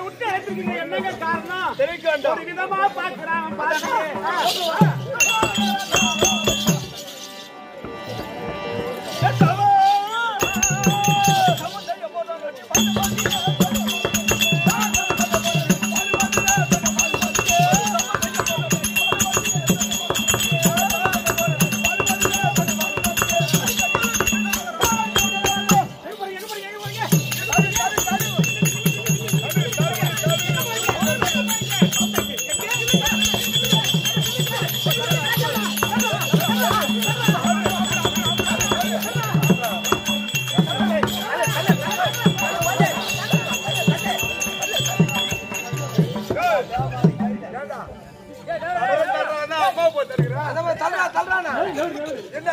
விட்டு அனுப்பிருக்கீங்க என்னங்க காரணம் தெரிவிக்க வேண்டும் ஒரு விதமா பாக்குறான் பாருங்க அம்மா போத்திருக்கிறா அந்த மாதிரி தள்ளுறா, தள்ளுறானா? என்ன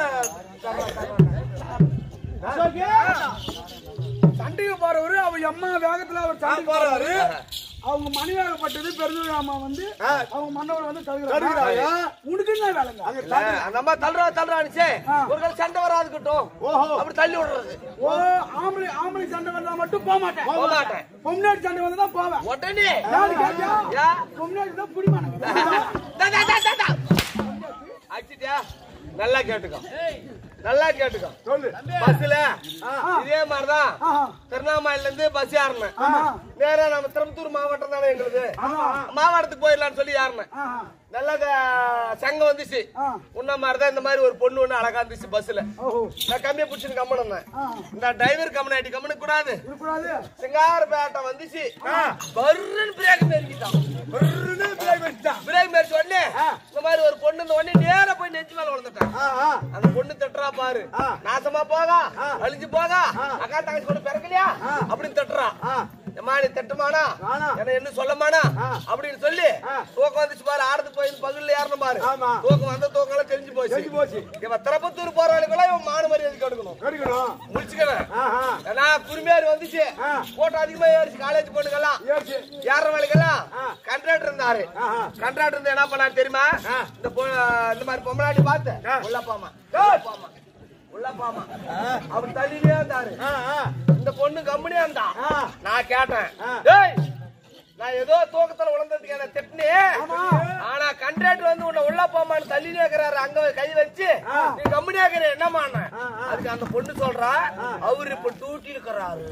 சண்டைக்கு போறவரு அவங்க அம்மா வேகத்துல அவர் சண்டைக்கு போறாரு. போறாரு அவங்க மணிவேகப்பட்டது பெருந்தூர் அம்மா வந்து ஆ. அவங்க மன்னவர் வந்து தடுக்கிறாங்க. தடுக்கிறாங்க உனக்கு என்ன வேலைங்க இல்ல, அந்த அம்மா தள்ளுறா, தள்ளுறான்னுச்சே. ஆ. ஒரு கால் சண்டை வராதுக்கட்டும். ஓஹோ அப்படி தள்ளி விடுறது. ஓ ஆம்பளை ஆம்பளை சண்டை வந்தா மட்டும் போக மாட்டேன் போக மாட்டேன். பொம்னாடி சண்டை வந்தா தான் போவேன் உடனே. யாரு கேட்டியா யா. பொம்னாடி தான் புடிமானுங்க தா, தா, தா, தா, தா. அடிச்சிட்டியா? நல்லா கேட்டுக்கோ நல்லா கேட்டுக்கோ சொல்லு பஸ்ல ஆ. இதே மாதிரிதான் ஆஹா. திருவண்ணாமலையில இருந்து பஸ் ஏறினேன் ஆமா. நேரா நம்ம திருப்பத்தூர் மாவட்டம் தானே எங்களுக்கு ஆமா. மாவட்டத்துக்கு போயிடலாம்னு சொல்லி ஏறினேன் ஆஹா. நல்லா க- சங்கம் வந்துச்சு ஆ. உன்ன மாதிரிதான் இந்த மாதிரி ஒரு பொண்ணு ஒண்ணு அழகா இருந்துச்சு பஸ்ல ஓஹோ நான் கம்மியா பிடிச்சின்னு கம்மன் இருந்தேன் ஆ. இந்த டிரைவர் கம்மன் ஆயிட்டு கம்மனு கூடாது இருக்கக்கூடாது சிங்காரப்பேட்டை வந்துச்சு பர்ருன்னு பிரேக் மேரிக்கிட்டான் பர்ருன்னு பிரேக் வச்சுட்டான். பிரேக் மேரிச்ச உடனே இந்த மாதிரி ஒரு பொண்ணு இந்த உடனே நேரா போய் நெஞ்சு மேல விழுந்துட்டேன் ஆ, ஆ. அந்த பொண்ணு தட்டுறா பாரு ஆ. நாசமா போகா அழிஞ்சு போகா அக்கா தங்கச்சி கூட பிறக்கலையா அப்படின்னு தட்டுறா ஏம்மா நீ தட்டுமானா ஆனா. என்ன என்ன சொல்லமானா அப்படின்னு சொல்லி தூக்கம் வந்துச்சு பாரு ஆடுறது போய் பகல்ல ஏறணும் பாரு ஆமா. தூக்கம் வந்த தூக்கம் எல்லாம் தெரிஞ்சு போச்சு தெரிஞ்சு போச்சு. இவன் திருப்பத்தூர் போறவங்களுக்கெல்லாம் இவன் மான மரியாதை கெடுக்கணும் கடிக்கணும். முடிச்சுக்கிறேன் ஆஹா. ஏன்னா குருமையார் வந்துச்சு ஆ. கூட்டம் அதிகமா ஏறிச்சு காலேஜ் பொண்ணுங்கெல்லாம் ஏறிச்சு. ஏற வேலைக்கெல்லாம் ஆ. கண்ட்ராக்டர் இருந்தாரு ஆஹா. கண்ட்ராக்டர் இருந்து என்ன பண்ணாரு தெரியுமா ஆ. இந்த பொ- இந்த மாதிரி பொம்மலாட்டி பார்த்து ஆ. உள்ள போமா உள்ள போமா உள்ள போமா அப்படி தள்ளிலே இருந்தாரு ஆ, ஆ. இந்த பொண்ணு கம்பெனியா இருந்தா ஆ. நான் கேட்டேன் ஆ. டேய் நான் ஏதோ தூக்கத்துல உழந்ததுக்கு என்ன திட்டினே ஆனா கண்ட்ராக்டர் வந்து உன்னை உள்ள போமான்னு தள்ளினே இருக்கிறாரு அங்க கை வச்சு நீ கம்பெனியா இருக்கிற என்னமா அதுக்கு அந்த பொண்ணு சொல்றா அவரு இப்ப டூட்டி இருக்கிறாரு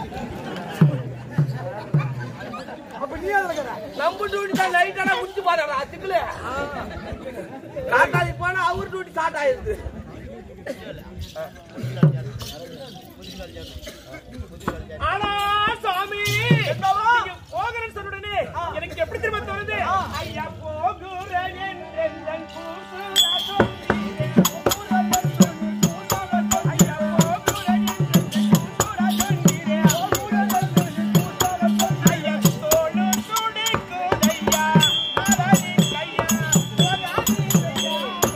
அப்ப நீ அதுல இருக்கிற நம்ம டியூட்டி தான் நைட் ஆனா முடிஞ்சு பாருங்க அதுக்குள்ள காட்டாதி போனா அவர் டியூட்டி ஸ்டார்ட் ஆயிருது ஆனா சாமி நீங்க போகிறேன்னு சொன்ன உடனே எனக்கு எப்படி திரும்ப தோணுது ஐயா போகிறேன் என்றென் கூசுரா சொன்னீரே. ஐயா போகிறேன் என்றென் கூசுரா சொன்னீரே. ஐயா தோளு துடிக்குதையா. மரணிக்கையா, மரணிக்கையா.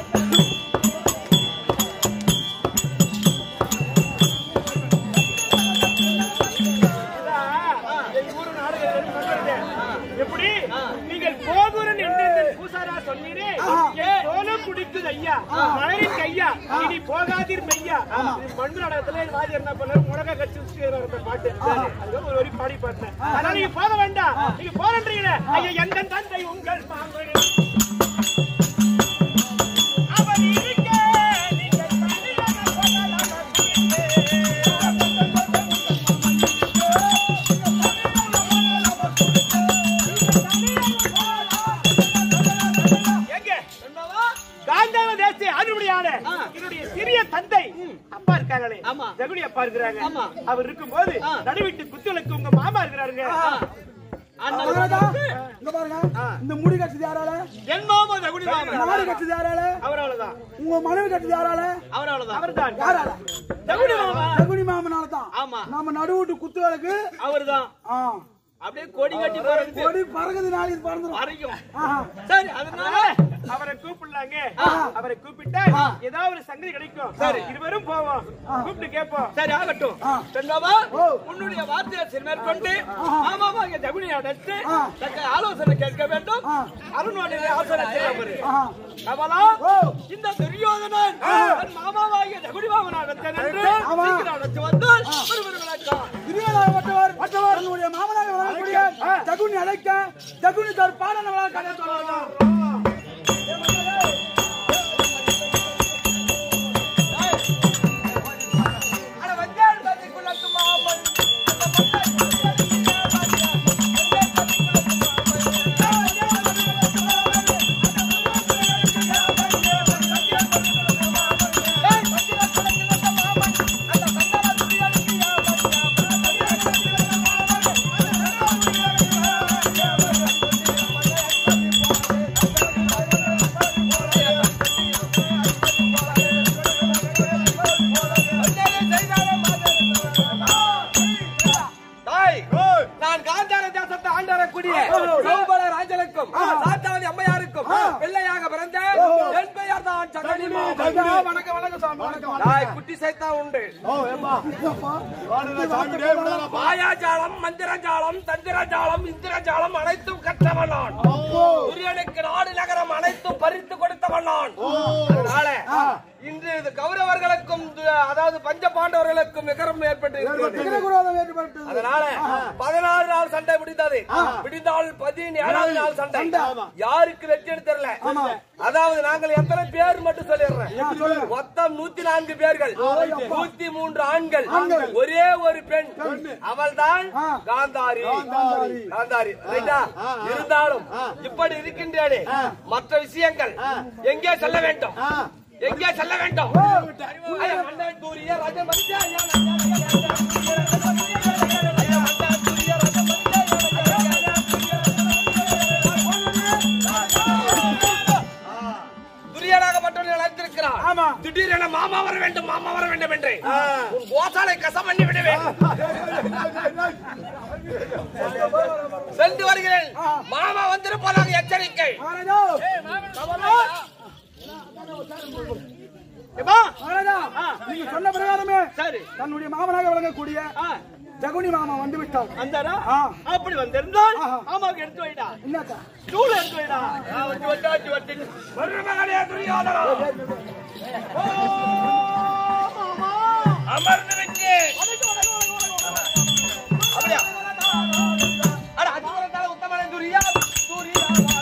என் ஊரு நாடுகள் சொல்றது. எப்படி நீங்கள் போகுரன் என்று இந்த பூசாரா சொன்னீரே என் தோலம் குடிக்குது ஐயா மலரின் கையா இனி போகாதீர் மெய்யா இது மண்ணு நாடகத்துல வாதி என்ன பண்ண முடக்க கட்சி வந்த பாட்டு அது ஒரு வரி பாடி பாட்டேன் அதனால நீங்க போக வேண்டாம் நீங்க போறீங்க ஐயா எந்த தந்தை உங்கள் மாமன் அவர் இருக்க நீங்கள் தனியாக போகலாம் எங்க காந்தாவ தேசிய ஆதிபடியான என்னுடைய சிறிய தந்தை அப்பா இருக்காங்களே ஜகுடி அப்பா இருக்கிறாங்க அவர் இருக்கும்போது நடுவிட்டு குத்துகளுக்கு உங்க மாமா இருக்கிறாருங்க அதனாலதான் இங்க பாருங்க இந்த முடி கட்டுது யாரால என் மாமா ஜகுடி மாமா நாடு கட்டுது யாரால அவர் அவ்வளவுதான் உங்க மனைவி கட்டுது யாரால அவர் அவ்வளவுதான் அவர்தான் யாரால ஜகுடி மாமா ரகுனி மாமனால தான் ஆமா. நம்ம நடுவுட்டு குத்துகளுக்கு அவர்தான் ஆ, அப்படியே கொடி கட்டி போறது கொடி பறகுது நாளைக்கு பறந்துடும் வரைக்கும் ஆஹா. சரி அதனால அவரை கூப்பிடலாங்க அவரை கூப்பிட்டா ஏதாவது ஒரு சங்கதி கிடைக்கும் சரி இருவரும் போவோம் கூப்பிட்டு கேட்போம் சரி ஆகட்டும் சென்றவா உன்னுடைய வார்த்தையை மேற்கொண்டு மாமாவாகிய ஜகுனி அடைத்து தக்க ஆலோசனை கேட்க வேண்டும் அருணுடைய ஆலோசனை செய்யவர் ஆஹா. கமலா இந்த துரியோதனன் தன் மாமாவாகிய ஜகுடி மாமன் அடைத்தன் என்று ஆமா. சீக்கிரம் அடைத்து வந்தால் ஒருவர் விளக்கம் திருவேலாய் வட்டவர் வட்டவர் உன்னுடைய மாமனாக வரக்கூடிய வந்தேன் தகுனி அழைக்க தகுனி தர் பாடனவளா கதை சொல்லலாம் அட வந்தாள் பதிக்குள்ள சும்மாமல் தாய் நான் காந்தார தேசத்தை ஆண்டரக்கூடிய சௌபல ராஜனுக்கும் சாத்தாவதி அம்மையாருக்கும் பிள்ளையாக பிறந்த என் பெயர் தான் சகனி வணக்கம் வணக்கம் சாமி வணக்கம் தாய் குட்டி சைத்தா உண்டு மாயாஜாலம் மந்திரஜாலம் தந்திரஜாலம் இந்திரஜாலம் அனைத்தும் கற்றவன் நான் துரியனுக்கு நாடு நகரம் அனைத்தும் பறித்து கொடுத்தவன் நான் அதனால இன்று இது கௌரவர்களுக்கும் து- அதாவது பஞ்ச பாண்டவர்களுக்கும் விகரம் ஏற்பட்டு இருக்கிறது. விக்கிரகுரோதம் ஏற்பட்டது அதனால பதினாறு நாள் சண்டை முடிந்தது முடிந்தால் பதினேழாவது நாள் சண்டை யாருக்கு வெற்றி தெரியல அதாவது நாங்கள் எத்தனை பேர் மட்டும் சொல்லிடுறேன் மொத்தம் நூத்தி நான்கு பேர்கள் நூத்தி மூன்று ஆண்கள் ஒரே ஒரு பெண் அவள் தான் காந்தாரி காந்தாரி ரைட்டா இருந்தாலும் இப்படி இருக்கின்றேனே மற்ற விஷயங்கள் எங்கே செல்ல வேண்டும் எங்கே செல்ல வேண்டும் ஐயா, மன்னன் தூரிய ராஜமந்தியா, ஐயா, ஐயா, மன்னன் தூரிய ராஜமந்தியா, துரியனாகப்பட்டவனை அழைத்திருக்கிறார் ஆமா. திடீரென மாமா வர வேண்டும் மாமா வர வேண்டும் என்று உன் கோசாலை கசம் பண்ணி விடுவேன் சென்று வருகிறேன் மாமா வந்திருப்பதாக எச்சரிக்கை மகாராஜா ஏம்மா? மகாராஜா நீங்க சொன்ன பிரகாரமே சரி தன்னுடைய மாமனாக விளங்கக்கூடிய ஆ, ஜகுனி மாமா வந்து விட்டார் வந்தாரா ஆ. அப்படி வந்திருந்தால் ஆஹா. ஆமாக்கு எடுத்து வைடா என்னக்கா ஸ்டூல் எடுத்து வைடா மருமகனே துரியோதனா அமர்ந்து விட்டு அப்படியா அட அஜுவரத்தால உத்தமனே துரியா துரியா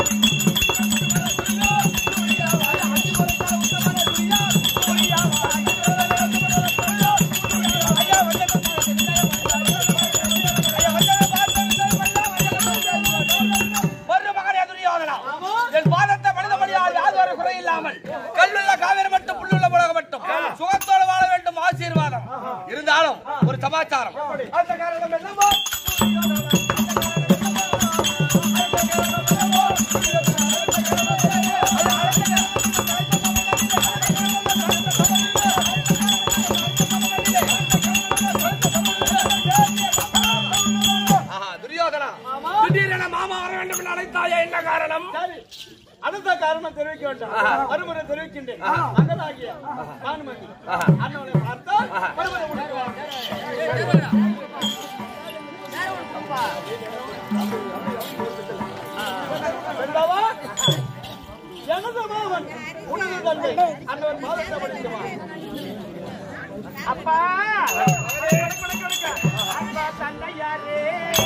மருமகனே துரியோதனா என் பாதத்தை மனிதபடியால் யாதொரு குறையில்லாமல் கல்லுள்ள காவிரி மட்டும் புல்லுள்ள உலகம் மட்டும் சுகத்தோடு வாழ வேண்டும் ஆசீர்வாதம் இருந்தாலும் ஒரு சமாச்சாரம் அந்த காரணம் என்னமோ ஆஹா, துரியோதனா திடீரென மாமா வர வேண்டும் என்று அழைத்தாயே என்ன காரணம் சரி அடுத்த காரணம் தெரிவிக்க வேண்டாம் மறுமுறை தெரிவிக்கின்றேன் மகனாகிய பானுமதி அண்ணவனை பார்த்தால் மறுமுறை உனக்கு வா. வேண்டாவா? எனது மாமன் உனது தந்தை அண்ணவன் பாதத்தை படிக்குவான் அப்பா அப்பா தந்தையாரே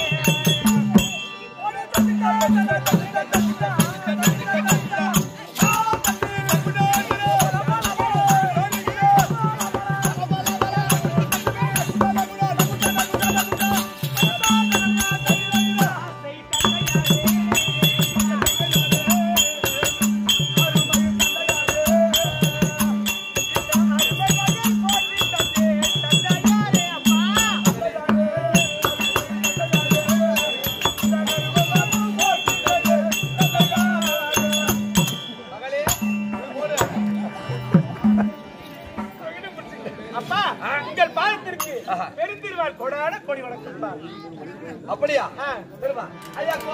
அப்பா உங்கள் பாதத்திற்கு பெருந்திருவாள் கொடான கொடி வணக்கம்ப்பா அப்படியா ஆ, திரும்ப ஐயா கோ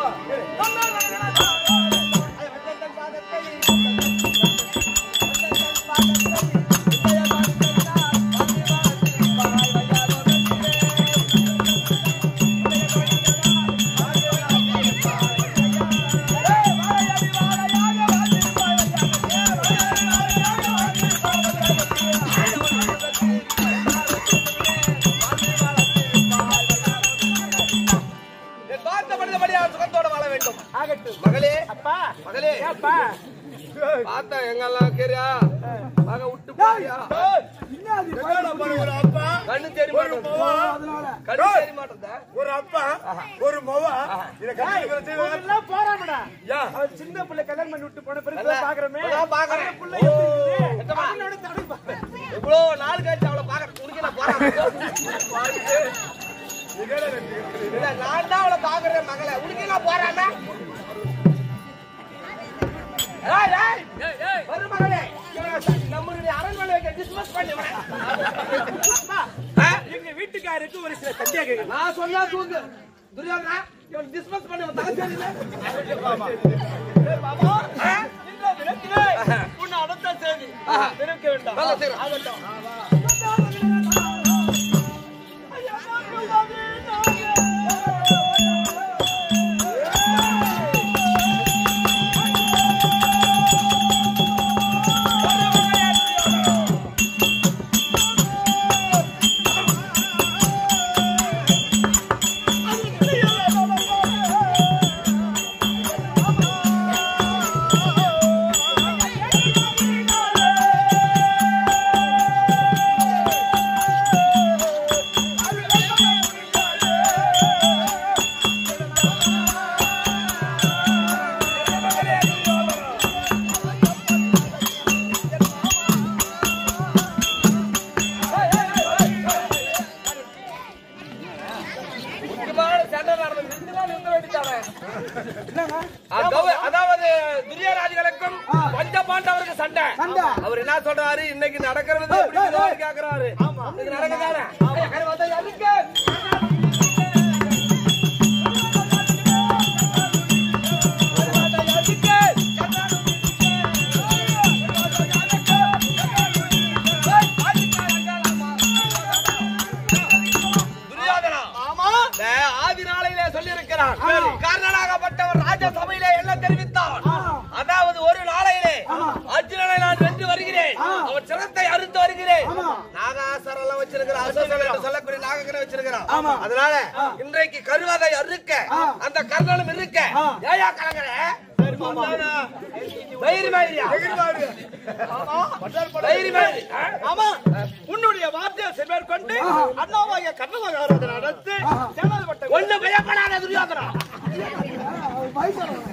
என் பார்த்த மனித வேண்டும் ஆகட்டும் மகளே அப்பா மகளே ஏப்பா பார்த்தா எங்கெல்லாம் கேரியா மக விட்டு போறியா என்ன அது என்னடா பண்ண ஒரு அப்பா கண்ணு தெரிய மாட்டேங்குது அதனால கண்ணு தெரிய மாட்டேங்குதா ஒரு அப்பா ஒரு மவா இத கட்டி செய்வாங்க எல்லாம் போறாமடா யா அவர் சின்ன பிள்ளை கல்யாணம் பண்ணி விட்டு போன பிறகு அல்ல, பாக்குறமே இப்பதான் பாக்குறேன். அந்த புள்ள எப்படி இருக்குது? எத்தமா? அவனோட தடவை பாரு. இவ்வளவு நாள் கழிச்சு அவளை பாக்குறேன் உனக்கு நான் போறேன் இல்ல நான் தான் அவளை பாக்குறேன் மகளே உனக்கு நான் போறாம ஏய், ஏய், வரு மகளே இவனை நம்மளுடைய அரண்மனை வைக்க dismiss பண்ணு இவனை. அப்பா, ஆ? எங்க வீட்டுக்காருக்கு ஒரு சில சந்தேகங்கள் நான் சொன்னா தூங்கு துரியோதனா இவன் டிஸ்மஸ் பண்ணி இவன் தலை சரியில்லை ஆ? இந்த விதத்திலே உன்னை அடர்த்த செய்தி ஆஹா. விருக்க வேண்டாம் நல்ல செய்றோம். ஆகட்டும் முக்கியமான சண்டை நடந்தது நிறுத்தினா நிறுத்த வேண்டியதானே அதாவது- அதாவது துரியோராஜிகளுக்கும் பஞ்ச பாண்டவருக்கு சண்டை சண்டை. அவர் என்ன சொல்றாரு இன்னைக்கு நடக்கிறது எப்படி ஏய், இருக்குன்னு ஏய். கேக்குறாரு இன்னைக்கு நடக்குதானே ஐயா, கரை வந்தா எதுக்கு? கரை வந்தா எதுக்கு? ஏய், பாத்துக்காரங்களாமா. துரியோதனா இந்த ஆதி நாளையிலே சொல்லியிருக்கிறான் காரணனாகப்பட்டவர் ராஜசபையிலே என்ன தெரிவித்தான் அதாவது ஒரு நாளையிலே அர்ஜுனனை நான் வென்று வருகிறேன் அவன் சிரத்தை அறுத்து வருகிறேன் நாகாசரெல்லாம் வச்சிருக்கிறான் அசுரர்கள் என்று சொல்லக்கூடிய நாகங்களை வச்சிருக்கிறான் அதனால இன்றைக்கு கருவதை அறுக்க அந்த கர்ணனும் இருக்க ஏயா கலங்கர தைரியமாயிரியா தைரியமாயிரி ஆமா உன்னுடைய வார்த்தையை செல்வர்கொண்டு அண்ணாவாய கர்ணமகாரத்தை நடத்து சேனாதிபட்ட ஒண்ணு பயப்படாத துரியோதனா வயசானவங்க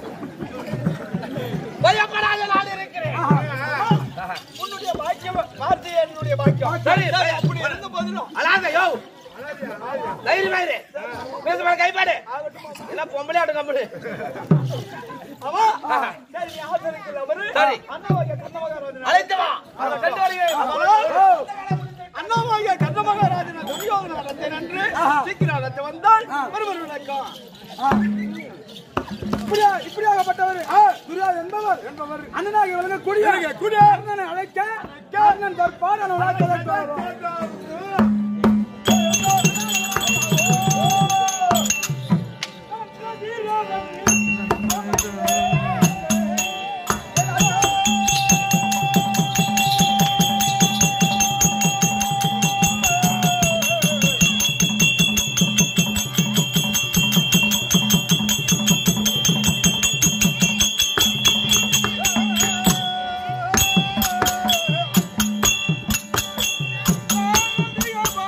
பயப்படாத நான் இருக்கிறேன் உன்னுடைய பாக்கியம் வார்த்தை என்னுடைய பாக்கியம் சரி, சரி. அப்படி இருந்த போதிலும் அழாத யோ தைரியமாயிரு பேசுமா கைப்பாடு என்ன பொம்பளை ஆட்டு கம்பெனி ஆமா சரி நீ ஆதரிக்கல அவரு சரி. அண்ணாவாய கர்ணமகாரத்தை அழைத்து வா ரெண்டு வருகிறேன் அண்ணாவாய கர்ணமகாராஜன துரியோதன நடத்தை நன்று சீக்கிரம் நடத்த வந்தால் ஒருவர் விளக்கம் இப்படியா இப்படியாகப்பட்டவர் துரியார் என்பவர் என்பவர் அண்ணனாகி வழங்க கூடிய கூடிய அண்ணனை அழைக்க அண்ணன் தற்பாடு ஆ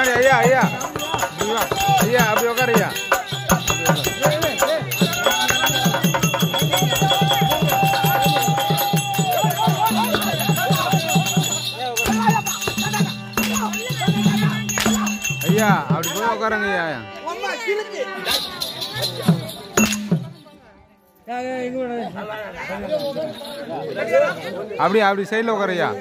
முன்னாடி ஐயா ஐயா இப்படி வா. ஐயா அப்படி உட்காரு ஐயா ஐயா அப்படி போய் உட்காருங்க ஐயா அப்படி அப்படி சைடில் உட்காரு ஐயா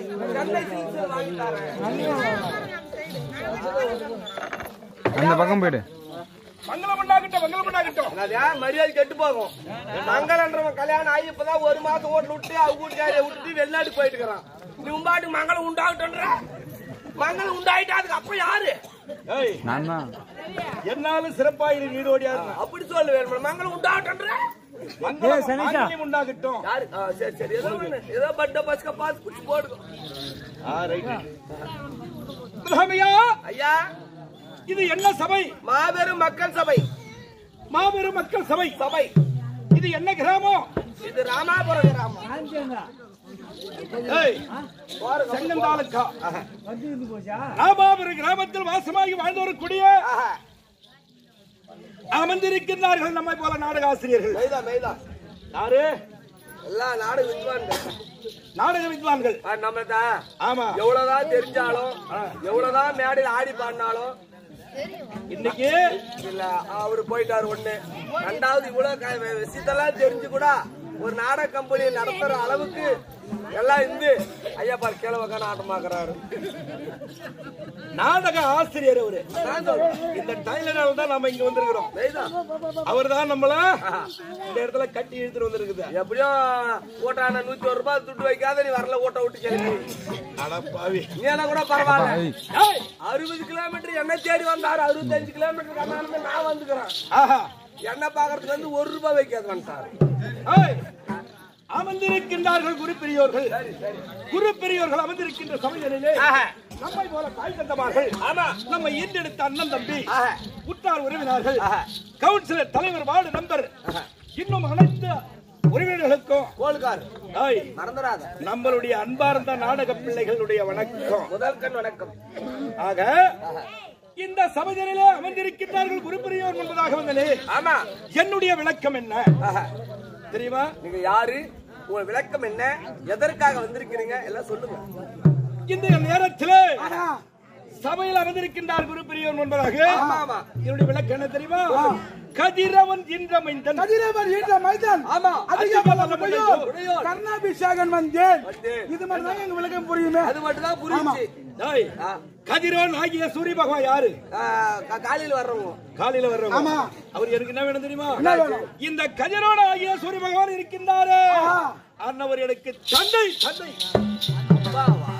அந்த பக்கம் போயிடு மங்களம் உண்டாகட்டும் மங்களம் உண்டாகட்டும் அதா மரியாதை கெட்டு போகும் மங்களன்றவன் கல்யாணம் ஆகி இப்பதான் ஒரு மாசம் ஓட்டு விட்டு அவங்க வீட்டுக்காரிய விட்டுட்டு வெளிநாட்டுக்கு போயிட்டு இருக்கிறான் நீ உம்பாட்டுக்கு மங்களம் உண்டாகட்டும்ன்ற மங்களம் உண்டாயிட்டா அதுக்கு அப்ப யாரு ஏய், நான் தான் என்னாலும் சிறப்பாக நீடோடியாரு அப்படி சொல்லு வேணும் மங்களம் உண்டாகட்டும்ன்ற மங்களம் உண்டாகட்டும் யாரு ஆ, சரி சரி ஏதோ ஒண்ணு ஏதோ பட்ட பஸ்க பார்த்து குச்சி போடுங்க பிராமையா ஐயா இது என்ன சபை மாபெரும் மக்கள் சபை மாபெரும் மக்கள் சபை சபை இது என்ன கிராமம் இது ராமாபுரம் கிராமம் ஏய், செங்கந்தாலுக்கா ராமாபுரம் கிராமத்தில் வாசமாகி வாழ்ந்து வரக்கூடிய ஆஹா. அமர்ந்திருக்கிறார்கள் நம்மை போல நாடக ஆசிரியர்கள் மெய்தா மெய்தா யாரு எல்லாம் நாடு வித்வான்கள் நாடக வித்வான்கள் ஆ, நம்ம தான் ஆமா எவ்வளவுதான் தெரிஞ்சாலும் எவ்வளவுதான் மேடையில் ஆடி பாடினாலும் இன்னைக்கு இல்ல அவரு போயிட்டாரு ஒண்ணு ரெண்டாவது இவ்வளவு க- விஷயத்தெல்லாம் தெரிஞ்சு கூட ஒரு நாடக கம்பெனி நடத்துற அளவுக்கு எல்லாம் இருந்து ஐயா பாரு கிழவக்கா நாட்டமாக்குறாரு நாடக ஆசிரியர் அவரு இந்த டைலரால் தான் நாம இங்க வந்திருக்கிறோம் அவர் தான் நம்மள இந்த இடத்துல கட்டி இழுத்துட்டு வந்திருக்குது எப்படியோ ஓட்டான நூத்தி ஒரு ரூபாய் துட்டு வைக்காத நீ வரல ஓட்ட விட்டு கேள்வி அட பாவி நீ என்ன கூட பரவாயில்ல ஐய், ஏய், அறுபது கிலோமீட்டர் என்ன தேடி வந்தாரு அறுபத்தஞ்சு கிலோமீட்டர் கண்ணாலுமே நான் வந்துக்கிறேன் ஆஹா என்ன பாக்குறதுக்கு வந்து ஒரு ரூபாய் வைக்காது வந்துட்டாரு ஏய், அமர்ந்திருக்கின்றார்கள் குரு பெரியோர்கள் குரு பெரியோர்கள் அமர்ந்திருக்கின்ற சமயத்திலே ஆஹா. நம்மை போல தாய் தந்தமார்கள் ஆமா நம்ம ஈண்டெடுத்த அண்ணன் தம்பி ஆஹா. உற்றார் உறவினர்கள் ஆஹா. கவுன்சிலர் தலைவர் வார்டு நம்பர் இன்னும் அனைத்து உறவினர்களுக்கும் கோல்கார் ஏய், மறந்துடாத நம்மளுடைய அன்பார்ந்த நாடக பிள்ளைகளுடைய வணக்கம் முதல் கண் வணக்கம் ஆக இந்த சபையிலே அமர்ந்திருக்கின்றார்கள் குரு பெரியோர் என்பதாக வந்தனே ஆமா என்னுடைய விளக்கம் என்ன ஆஹா. தெரியுமா நீங்க யாரு உங்க விளக்கம் என்ன எதற்காக வந்திருக்கிறீங்க எல்லாம் சொல்லுங்க இந்த நேரத்திலே சபையில் அமர்ந்திருக்கின்றார் குரு பெரியோர் என்பதாக ஆமா ஆமா என்னுடைய விளக்கம் என்ன தெரியுமா கதிரவன் என்ற மைந்தன் கதிரவர் ஈன்ற மைதான் ஆமா அதிகமாக உடையோர். கர்ணாபிஷேகன் வந்தேன் வந்தேன். இது மாதிரி தான் எங்க விளக்கம் புரியுமே அது மட்டும் தான் புரியுச்சு டேய், கதிரவன் ஆகிய சூரிய பகவான் யாரு ஆ, கா- காலையில வர்றவங்க காலையில வர்றவங்க ஆமா. அவர் எனக்கு என்ன வேணும் தெரியுமா என்ன வேணும்? இந்த கதிரவன் ஆகிய சூரிய பகவான் இருக்கின்றாரே அன்னவர் எனக்கு தந்தை தந்தை வா, வா.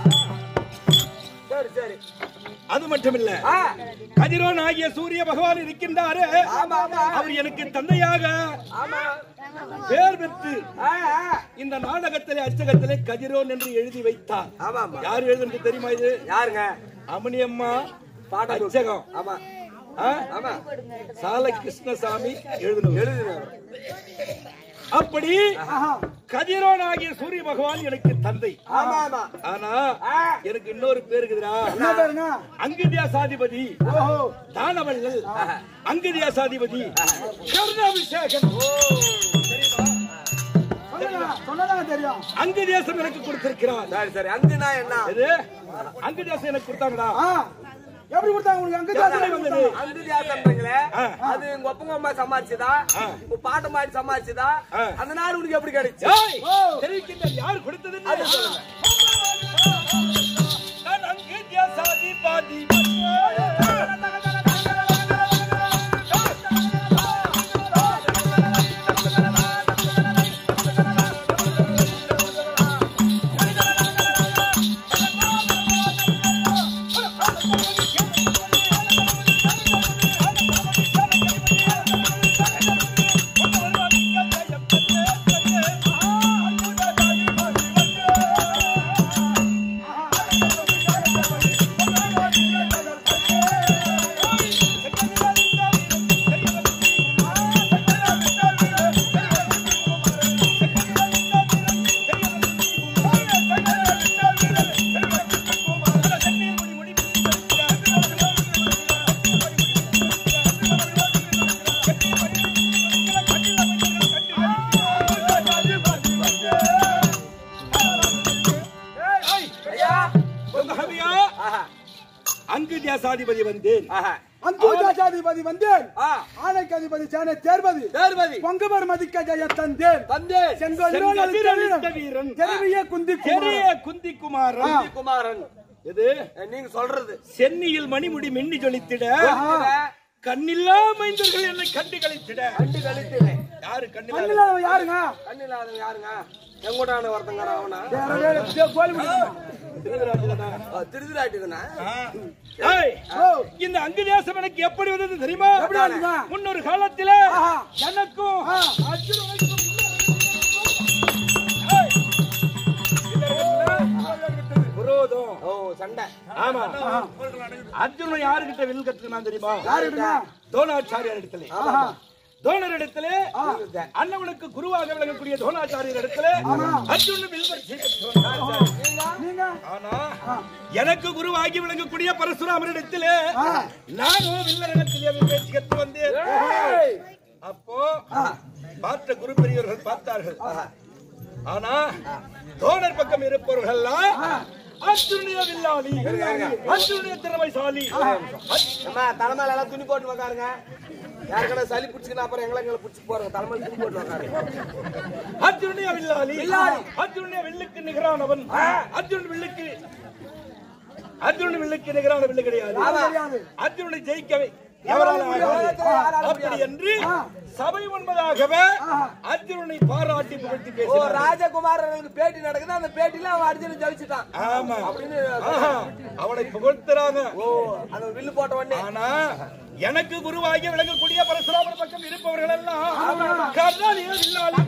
சரி சரி அது மட்டும் இல்ல ஆ, கதிரோன் ஆகிய சூரிய பகவான் இருக்கின்றாரே ஆமா ஆமா அவர் எனக்கு தந்தையாக ஆமா பேர் பெற்று ஆ, ஆ. இந்த நாடகத்திலே அச்சகத்திலே கதிரோன் என்று எழுதி வைத்தார் ஆமா ஆமா யார் எழுதுன்னு தெரியுமா இது யாருங்க அம்மணியம்மா பாடம் அச்சகம் ஆமா ஆ? ஆமா சால கிருஷ்ணசாமி எழுதணும் எழுதுனவர் அப்படி கதிரோன் ஆகிய சூரிய பகவான் எனக்கு தந்தை ஆமா ஆமா ஆனா எனக்கு இன்னொரு பேர் இருக்குதுடா என்ன பாருங்க அங்குதியாசாதிபதி தானவல்லல் அங்குதியாசாதிபதி கருணாபிஷேகன் சொல்லுங்க, சொன்னதாங்க தெரியும் அங்கு தேசம் எனக்கு கொடுத்திருக்கிறார் சரி சரி அங்குனா என்ன எது அங்கு தேசம் எனக்கு கொடுத்தாங்கடா ஆ, எப்படி கொடுத்தாங்க உங்களுக்கு அங்க எப்படி தான் வந்தது அங்கு தியாகம்ன்றீங்களே ஆ. அது உங்க ஒப்பங்க அம்மா சமாளிச்சதா ஆ. உங்க பாட்டு மாடி சமாளிச்சதா ஆ. அந்த நாள் உனக்கு எப்படி கிடைச்சு ஏய், தெரிவிக்கின்ற யார் கொடுத்தது நான் அங்கு தேசாதிபதி ஆ தியாசாதிபதி வந்தேன் அந்தூஜாதிபதி வந்தேன் ஆ. ஆணைக்கு அதிபதி சேனை தேர்வது தேர்மதி பொங்கவர் மதிக்க ஜெய தந்தேன் தந்தே செங்கோலிரோடு செங்கதிர் அளித்த அளித்த வீரன் வீரன். தெருவிய குந்தி பெரிய குந்தி குமாரன் ஆ. குமாரன் இது நீங்க சொல்றது சென்னியில் மணிமுடி மின்னி ஜொலித்திட கண்ணில்லா மைந்தர்கள் என்னை கண்டு கழித்திட கண்டு கழித்தேன் யாரு கண்ணில்லா கண்ணில்லாதவன் யாருங்க கண்ணில்லாதவன் யாருங்க எங்கூடான ஒருத்தங்கார அவனா வேற வேற இதே கோழி முடிக்கணும். திருதிராட்டுதுனா ஏய், ஓ, இந்த அங்கு தேசம் எனக்கு எப்படி வந்தது தெரியுமா எப்படி வந்ததுங்க? முன்னொரு காலத்திலே ஆஹா. எனக்கும் ஆ. அர்ஜுனனுக்கும் ஏய், இந்த இடத்துல விரோதம் ஓ சண்டை ஆமா அர்ஜுனன் யாருகிட்ட வில் கத்துக்கினா தெரியுமா யாருங்க தோணாச்சாரியார் இடத்துல ஆஹா. தோணர் இடத்துல அண்ணவனுக்கு குருவாக விளங்கக்கூடிய தோணாச்சாரியர் இடத்துல அர்ஜுனன் வில் பரிசை கற்றுவந்தார். நீங்க ஆனா எனக்கு குருவாகி விளங்கக்கூடிய பரசுராமர் இடத்துல நானும் வில்லரகத்திலே பேச்சு கற்று வந்தேன் அப்போ பார்த்த குரு பெரியவர்கள் பார்த்தார்கள் ஆனா தோழர் பக்கம் இருப்பவர்கள் அர்ஜுனிய வில்லாளி அர்ஜுனிய திறமைசாலி அம்மா தலைமையில எல்லாம் துணி போட்டு உக்காருங்க யாருக்கடா சளி பிடிச்சிக்கினா அப்புறம் எங்களை எங்களை பிடிச்சி போறாங்க தலைமையில துணி போட்டு உக்காருங்க அர்ஜுனிய வில்லாளி அர்ஜுனிய வில்லுக்கு நிகரானவன் அர்ஜுன் வில்லுக்கு அர்ஜுன் வில்லுக்கு நிகரான வில்லு கிடையாது அர்ஜுனனை ஜெயிக்கவே எவரால் ஆகாது. அப்படி என்று சபை முன்பதாகவே அர்ஜுனனை பாராட்டி புகழ்த்தி ஓ பேசினார் ராஜகுமாரனுக்கு பேட்டி நடக்குது அந்த பேட்டில அவன் அர்ஜுனன் ஜெயிச்சுட்டான் ஆமா அப்படின்னு ஆஹா, அவனை புகழ்த்துறாங்க ஓ அந்த வில்லு போட்ட உடனே ஆனா எனக்கு குருவாகி விளங்கக்கூடிய பரசுராமர் பக்கம் இருப்பவர்கள் எல்லாம் கர்ணாலியோ இல்லாது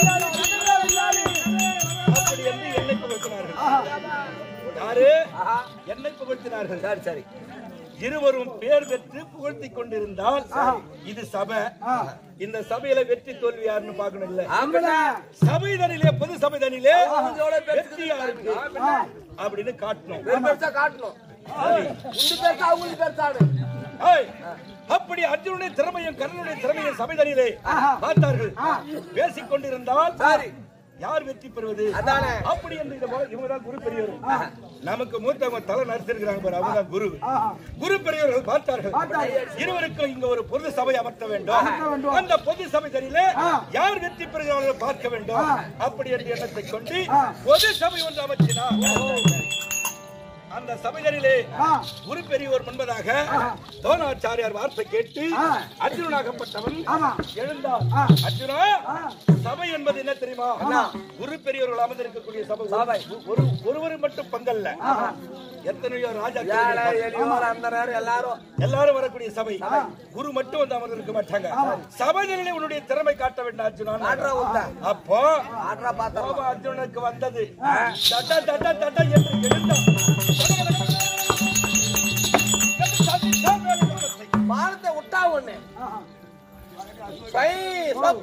அப்படி என்று என்னை புகழ்த்தினார்கள் யாரு என்னை புகழ்த்தினார்கள் சரி சரி இருவரும் பேர் பெற்று புகழ்த்திக் கொண்டிருந்தால் இது சபை இந்த சபையில வெற்றி தோல்வி யாருன்னு பார்க்கணும் இல்ல ஆம்பளை சபைதனிலே பொது சபைதனிலே எவ்வளவு பேர் வெற்றி யாருக்கு அப்படின்னு காட்டணும் பெரு பெருசா காட்டணும் உண்டு பெருசா அவங்களுக்கு பெருசாடு ஏய், அப்படி அர்ஜுனுடைய திறமையும் கர்ணனுடைய திறமையும் சபைதனிலே பார்த்தார்கள் பேசிக் கொண்டிருந்தால் சரி. யார் வெற்றி பெறுவது அதானே. அப்படி என்று இந்த போல இவங்க தான் குரு பெரியவர் நமக்கு மூத்தவங்க தலை நடிச்சிருக்கிறாங்க பாரு அவங்க தான் குரு குரு பெரியவர்கள் பார்த்தார்கள் இருவருக்கும் இங்க ஒரு பொது சபை அமர்த்த வேண்டும் அந்த பொது சபை தனியிலே யார் வெற்றி பெறுகிறார்கள் பார்க்க வேண்டும் அப்படி என்று எண்ணத்தை கொண்டு பொது சபை ஒன்று அமைச்சினார் அந்த சபைகளிலே குரு பெரியவர் முன்பதாக தோணாச்சாரியார் வார்த்தை கேட்டு அர்ஜுனனாகப்பட்டவன் எழுந்தார் அர்ஜுனா சபை என்பது என்ன தெரியுமா குரு பெரியவர்கள் அமர்ந்திருக்கக்கூடிய சபை ஒரு ஒருவர் மட்டும் பங்கல்ல எத்தனையோ ராஜா ஏழை எளியோர் அந்த நேரம் எல்லாரும் எல்லாரும் வரக்கூடிய சபை குரு மட்டும் வந்து அமர்ந்திருக்க மாட்டாங்க சபைகளிலே உன்னுடைய திறமை காட்ட வேண்டும் ஆட்ரா அர்ஜுனா விட்டா. அப்போ ஆட்ரா பார்த்தா கோபம் அர்ஜுனனுக்கு வந்தது தட்ட தட்ட தட்ட என்று எழுந்தான் பானத்தை விட்டா ஒண்ணு பை, பப்.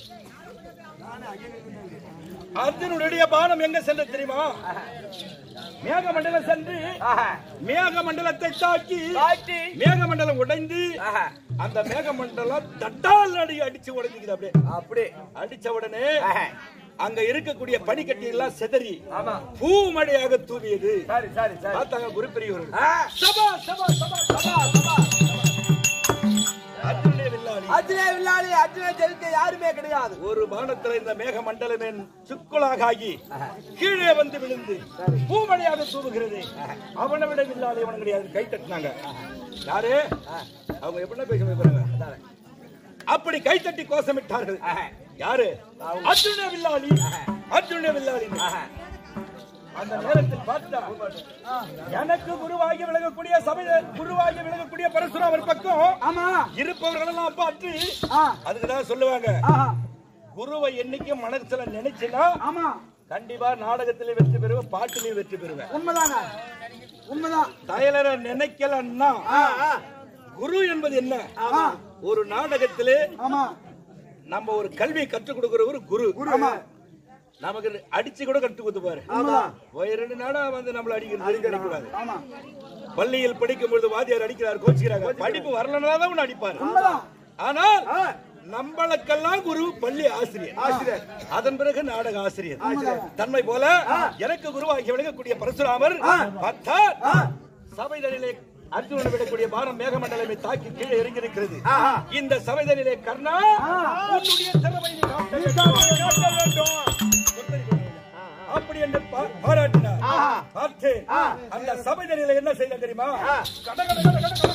அர்ஜுனுடைய பானம் எங்க சென்ற தெரியுமா மேகமண்டலம் சென்று ஆஹா. மேகமண்டலத்தை தாக்கி காட்டி. மேகமண்டலம் உடைந்து ஆஹா. அந்த மேகமண்டலம் தட்டால் அடி அடிச்சு உடைஞ்சுக்குது அப்படியே அப்படி அடிச்ச உடனே ஆஹா. அங்க இருக்கக்கூடிய பனிக்கட்டி எல்லாம் செதறி ஆமா. பூமழையாக தூவியது சரி சரி சரி பார்த்தாங்க குரு பெரியவர்கள் ஆ. சபா சபா சபா சபா சபா அர்ஜுனுடைய வில்லாளி அர்ஜுனே வில்லாளி அர்ஜுனே ஜெயிக்க யாருமே கிடையாது ஒரு பானத்துல இந்த மேக மண்டலமே சுக்குலாக ஆகி கீழே வந்து விழுந்து பூமழையாக தூவுகிறது அவனை விட வில்லாளி அவன் கிடையாது கை தட்டினாங்க யாரு அவங்க எப்படி பேச போறாங்க அப்படி கைத்தட்டி கோஷமிட்டார்கள் யாரு அர்ஜுன வில்லாளி அர்ஜுன வில்லாளி அந்த நேரத்தில் பார்த்தா எனக்கு குருவாகி விலகக்கூடிய சபை குருவாகி விலகக்கூடிய பரசுராமர் பக்கம் ஆமா இருப்பவர்கள் எல்லாம் பார்த்து ஆ. அதுக்குதான் சொல்லுவாங்க ஆஹா. குருவை என்னைக்கும் மனசுல நினைச்சுன்னா ஆமா கண்டிப்பா நாடகத்திலே வெற்றி பெறுவேன் பாட்டிலையும் வெற்றி பெறுவேன் உண்மைதாங்க உண்மைதான் தயலர நினைக்கலன்னா குரு என்பது என்ன ஆமா ஒரு நாடகத்திலே ஆமா நம்ம ஒரு கல்வியை கற்றுக் கொடுக்கிற ஒரு குரு ஆமா நமக்கு அடிச்சு கூட கற்றுக் கொடுத்துப்பாரு உண்மைதான் ஒரு ரெண்டு நாடா வந்து நம்மள அடிக்கிறது கிடைக்கூடாது ஆமா பள்ளியில் படிக்கும் பொழுது வாத்தியார் அடிக்கிறார் கோச்சிக்கிறாங்க படிப்பு வரலன்னா தான் உன்னை அடிப்பாரு உண்மைதான் ஆனால் நம்மளுக்கெல்லாம் குரு பள்ளி ஆசிரியர் ஆசிரியர் அதன் பிறகு நாடக ஆசிரியர் தன்மை போல எனக்கு குருவாகி விளங்கக்கூடிய பரசுராமர் பக்தர் சபைதனிலே அர்ஜுனன் விடக்கூடிய பாரம் மேகமண்டலமை தாக்கி கீழே இறங்கியிருக்கிறது இந்த சமைதலிலே கர்ணா உன்னுடைய திறமை நீ காட்ட வேண்டும். அப்படி என்று பா- பாராட்டினார் பார்த்தேன் அந்த சமைதலில என்ன செய்த தெரியுமா கட கட கட கட கட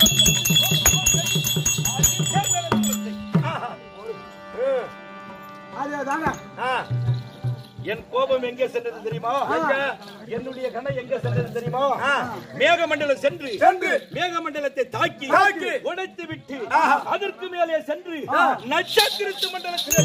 அதேதாங்க என் கோபம் எங்கே சென்றது தெரியுமா என்னுடைய கணம் எங்கே சென்றது தெரியுமா மேகமண்டலம் சென்று சென்று. மேகமண்டலத்தை தாக்கி தாக்கி. உடைத்து விட்டு அதற்கு மேலே சென்று நட்சத்திரத்து மண்டலத்தில்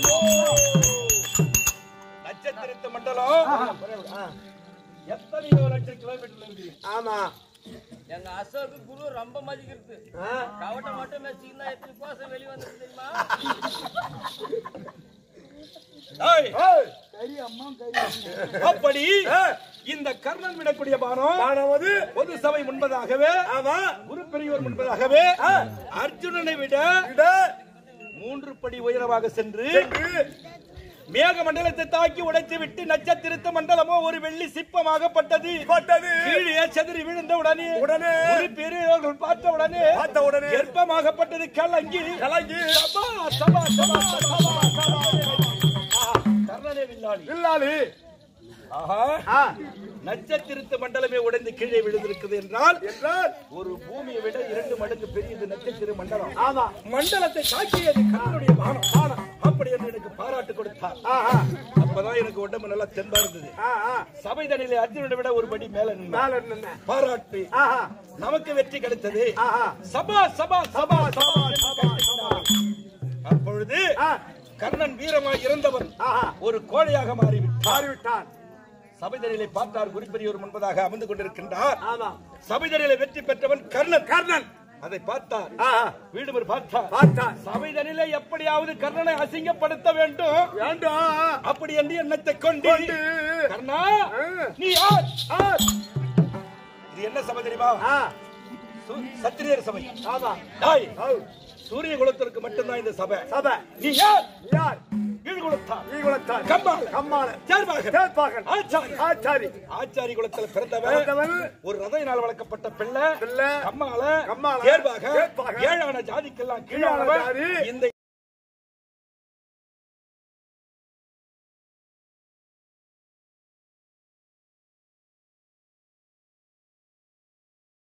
நட்சத்திரத்து மண்டலம் எத்தனையோ லட்சம் கிலோமீட்டர் இருக்கு ஆமா எங்க அசோக்கு குரு ரொம்ப மதிக்கிறது கவட்டை மட்டும் வச்சுக்கினா எத்தனை கோசம் வெளியே வந்து தெரியுமா ஏய், கறி அம்மா கறி அப்படி இந்த கர்ணன் விடக்கூடிய பானம் ஆனாவது பொது சபை முன்பதாகவே ஆமா குரு பெரியோர் முன்பதாகவே அர்ஜுனனை விட இட மூன்று படி உயரமாக சென்று சென்று மேக மண்டலத்தை தாக்கி உடைத்து விட்டு நட்சத்திரத்த மண்டலமோ ஒரு வெள்ளி சிற்பமாகப்பட்டது பட்டது. கீழே செதறி விழுந்த உடனே உடனே. ஒரு பெரியவர்கள் பார்த்த உடனே பார்த்த உடனே. கர்ப்பமாகப்பட்டது கலங்கி கலங்கி. சபா சபா சபா சபா சபா ஆஹா, கர்ணனே வில்லாளி இல்லாது ஆஹா நட்சத்திரத்த மண்டலமே உடைந்து கீழே விழுந்திருக்குது என்றால் என்றால் ஒரு பூமியை விட இரண்டு மடங்கு பெரியது நட்சத்திர மண்டலம் ஆமா மண்டலத்தை தாக்கியது கர்ணனுடைய வானம் வானம் அப்படி என்று எனக்கு பாராட்டு கொடுத்தார் அப்பதான் எனக்கு உடம்பு நல்லா தெம்பா இருந்தது சபைதனிலே அர்ஜுனனை விட ஒரு படி மேல நின்றார். மேல நின்ன. பாராட்டு ஆஹா. நமக்கு வெற்றி கிடைத்தது ஆஹா. சபா சபா சபா சபா சபா அப்பொழுது கர்ணன் வீரமாய் இறந்தவன் ஆஹா. ஒரு கோழையாக மாறிவிட்டார் மாறிவிட்டான் சபைதனிலே பார்த்தார் குறிப்பெரியவர் முன்பதாக அமர்ந்து கொண்டிருக்கின்றார் ஆமா சபைதனிலே வெற்றி பெற்றவன் கர்ணன் கர்ணன் அதை பார்த்தார் ஆஹா. வீடுமர் பார்த்தார் பார்த்தார் சபைதனிலே எப்படியாவது கர்ணனை அசிங்கப்படுத்த வேண்டும் வேண்டாம் அப்படி என்று எண்ணத்தை கொண்டு கொண்டு. கர்ணா ஆ. நீ யார் ஆ, இது என்ன சபை தெரியுமா ஆ, சு- சத்திரியர் சபை ஆமா டாய் ஔ, சூரிய குலத்திற்கு மட்டும்தான் இந்த சபை சபை நீ யார் யார் கீழ் குலத்தார் ஈகுலத்தான் கம்மாள கம்மாள சேர்வாக சேர்ப்பாகன் ஆச்சாரி ஆச்சாரி ஆச்சாரி குலத்தில் பிறந்தவன் பிறந்தவன். ஒரு ரதையினால் வளர்க்கப்பட்ட பிள்ளை பிள்ளை. கம்மாள கம்மாள. சேர்வாக சேர்ப்பாக. ஏழான ஜாதிக்கெல்லாம் கீழான கீழானவன் ஜாதி. இந்த